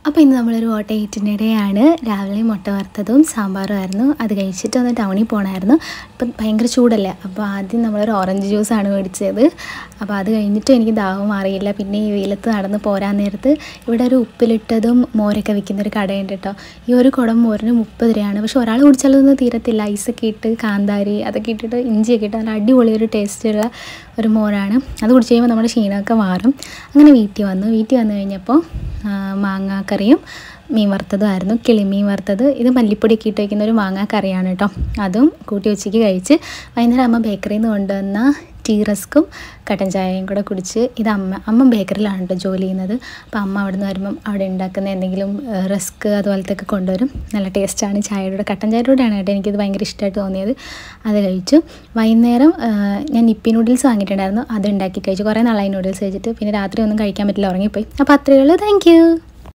അപ്പോൾ ഇന്ന് നമ്മളൊരു ഓട്ട ഈറ്റിനിടെയാണ് രാവിലെ മുട്ട വറുത്തതും സാമ്പാറും ആയിരുന്നു അത് കഴിച്ചിട്ട് ഒന്ന് ടൗണിൽ പോകണമായിരുന്നു ഇപ്പം ഭയങ്കര ചൂടല്ലേ അപ്പോൾ ആദ്യം നമ്മളൊരു ഓറഞ്ച് ജ്യൂസാണ് മേടിച്ചത് അപ്പോൾ അത് കഴിഞ്ഞിട്ടും എനിക്ക് ദാഹം മാറിയില്ല പിന്നെ ഈ വെയിലത്ത് നടന്ന് പോരാൻ നേരത്ത് ഇവിടെ ഒരു ഉപ്പിലിട്ടതും മോരൊക്കെ വിൽക്കുന്ന ഒരു കടയുണ്ട് കേട്ടോ ഈ ഒരു കുടം മോരിന് മുപ്പത് രൂപയാണ് പക്ഷെ ഒരാൾ കുടിച്ചാലൊന്നും തീരത്തില്ല ഐസൊക്കെ ഇട്ട് കാന്താരി അതൊക്കെ ഇട്ടിട്ട് ഇഞ്ചിയൊക്കെ ഇട്ട് നല്ല അടിപൊളി ഒരു ടേസ്റ്റുള്ള ഒരു മോരാണ് അത് കുടിച്ച് കഴിയുമ്പോൾ നമ്മുടെ ക്ഷീണമൊക്കെ മാറും അങ്ങനെ വീട്ടിൽ വന്നു വീട്ടിൽ വന്നു കഴിഞ്ഞപ്പോൾ മാങ്ങാക്കറിയും മീൻ വറുത്തതുമായിരുന്നു കിളിമീൻ വറുത്തത് ഇത് മല്ലിപ്പൊടിയൊക്കെ ഇട്ട് വയ്ക്കുന്ന ഒരു മാങ്ങാക്കറിയാണ് കേട്ടോ അതും കൂട്ടി ഉച്ചയ്ക്ക് കഴിച്ച് വൈകുന്നേരം അമ്മ ബേക്കറിയിൽ നിന്ന് കൊണ്ടുവന്ന ടീ റസ്ക്കും കട്ടൻ ചായയും കൂടെ കുടിച്ച് ഇത് അമ്മ അമ്മ ബേക്കറിയിലാണ് കേട്ടോ ജോലി ചെയ്യുന്നത് അപ്പോൾ അമ്മ അവിടെ നിന്ന് വരുമ്പം അവിടെ ഉണ്ടാക്കുന്ന എന്തെങ്കിലും റസ്ക് അതുപോലത്തെ ഒക്കെ കൊണ്ടുവരും നല്ല ടേസ്റ്റാണ് ചായയുടെ കൂടെ കട്ടൻ ചായയുടെ കൂടെയാണ് കേട്ടോ എനിക്കിത് ഭയങ്കര ഇഷ്ടമായിട്ട് തോന്നിയത് അത് കഴിച്ചു വൈകുന്നേരം ആ, ഞാൻ നിപ്പി നൂഡിൽസ് വാങ്ങിയിട്ടുണ്ടായിരുന്നു അത് ഉണ്ടാക്കി കഴിച്ചു കുറേ നാളായി നൂഡിൽസ് കഴിച്ചിട്ട് പിന്നെ രാത്രി ഒന്നും കഴിക്കാൻ പറ്റില്ല ഉറങ്ങിപ്പോയി അപ്പോൾ അത്രയേ ഉള്ളൂ താങ്ക്